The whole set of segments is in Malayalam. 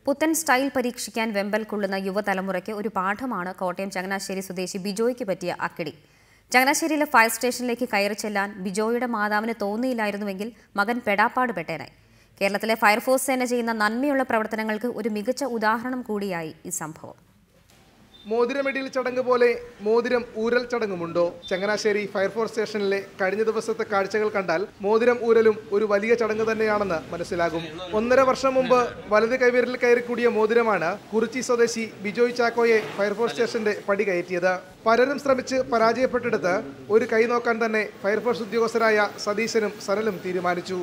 പുത്തൻ സ്റ്റൈൽ പരീക്ഷിക്കാൻ വെമ്പൽ കൊള്ളുന്ന യുവതലമുറയ്ക്ക് ഒരു പാഠമാണ് കോട്ടയം ചങ്ങനാശ്ശേരി സ്വദേശി ബിജോയ്ക്ക് പറ്റിയ അക്കിടി ചങ്ങനാശ്ശേരിയിലെ ഫയർ സ്റ്റേഷനിലേക്ക് കയറി ചെല്ലാൻ ബിജോയുടെ മാതാവിന് തോന്നിയില്ലായിരുന്നുവെങ്കിൽ മകൻ പെടാപ്പാട് പെട്ടേനെ കേരളത്തിലെ ഫയർഫോഴ്സ് സേന ചെയ്യുന്ന നന്മയുള്ള പ്രവർത്തനങ്ങൾക്ക് ഒരു മികച്ച ഉദാഹരണം കൂടിയായി ഈ സംഭവം മോതിരമിടിയിൽ ചടങ്ങ് പോലെ മോതിരം ഊരൽ ചടങ്ങുമുണ്ടോ ചങ്ങനാശ്ശേരി ഫയർഫോഴ്സ് സ്റ്റേഷനിലെ കഴിഞ്ഞ ദിവസത്തെ കാഴ്ചകൾ കണ്ടാൽ മോതിരം ഊരലും ഒരു വലിയ ചടങ്ങ് തന്നെയാണെന്ന് മനസ്സിലാകും ഒന്നര വർഷം മുമ്പ് വലത് കൈവിരലിൽ കയറിക്കൂടിയ മോതിരമാണ് കുറിച്ചി സ്വദേശി ബിജോയ് ചാക്കോയെ ഫയർഫോഴ്സ് സ്റ്റേഷന്റെ പടി കയറ്റിയത് പലരും ശ്രമിച്ച് പരാജയപ്പെട്ടിടത്ത് ഒരു കൈ നോക്കാൻ തന്നെ ഫയർഫോഴ്സ് ഉദ്യോഗസ്ഥരായ സതീശനും സനലും തീരുമാനിച്ചു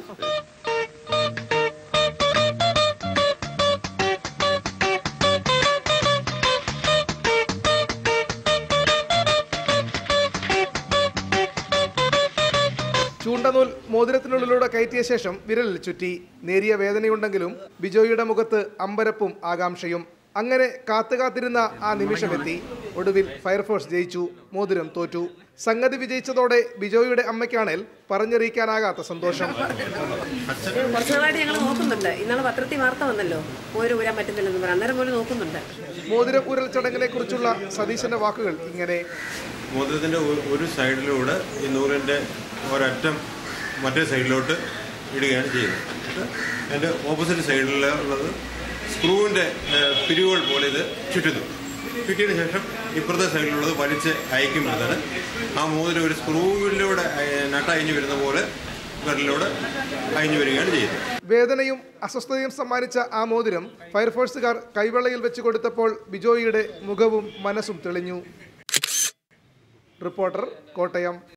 ചൂണ്ടനൂൽ മോതിരത്തിനുള്ളിലൂടെ കയറ്റിയ ശേഷം വിരലിൽ ചുറ്റി നേരിയ വേദനയുണ്ടെങ്കിലും ബിജോയുടെ മുഖത്ത് അമ്പരപ്പും ആകാംക്ഷയും അങ്ങനെ കാത്തു കാത്തിരുന്ന ആ നിമിഷമെത്തി ഒടുവിൽ ഫയർഫോഴ്സ് ജയിച്ചു മോതിരം തോറ്റു സംഗതി വിജയിച്ചതോടെ ബിജോയുടെ അമ്മയ്ക്കാണേൽ പറഞ്ഞറിയിക്കാനാകാത്ത സന്തോഷം കുറച്ച് നാളായിട്ട് ഞങ്ങൾ നോക്കുന്നുണ്ട് ഇന്നാളെ പത്രത്തിൽ വാർത്ത വന്നല്ലോ ഓരോ ഊരാൻ പറ്റുന്നില്ലെന്ന് പറയാം അന്നേരം പോലെ നോക്കുന്നുണ്ട് മോതിരം ഊരൽ ചടങ്ങിനെ കുറിച്ചുള്ള സതീശന്റെ വാക്കുകൾ ഇങ്ങനെ മോതിരത്തിൻ്റെ ഒരു സൈഡിലൂടെ ഈ നൂലിൻ്റെ ഒരറ്റം മറ്റേ സൈഡിലോട്ട് ഇടുകയാണ് ചെയ്യുന്നത് അതിൻ്റെ ഓപ്പോസിറ്റ് സൈഡിലുള്ളത് സ്ക്രൂവിൻ്റെ പിരിവുകൾ പോലെ ഇത് ചുറ്റുന്നു ചുറ്റിയതിന് ശേഷം ഇപ്പുറത്തെ സൈഡിലുള്ളത് വലിച്ച് അയക്കുമ്പോഴത്തേന് ആ മോതിരം ഒരു സ്ക്രൂവിലൂടെ നട്ടയഞ്ഞു വരുന്ന പോലെ വിരലിലൂടെ അയഞ്ഞു വരികയാണ് ചെയ്യുന്നത് വേദനയും അസ്വസ്ഥതയും സമ്മാനിച്ച ആ മോതിരം ഫയർഫോഴ്സുകാർ കൈവെള്ളയിൽ വെച്ച് കൊടുത്തപ്പോൾ ബിജോയിയുടെ മുഖവും മനസ്സും തെളിഞ്ഞു റിപ്പോർട്ടർ കോട്ടയം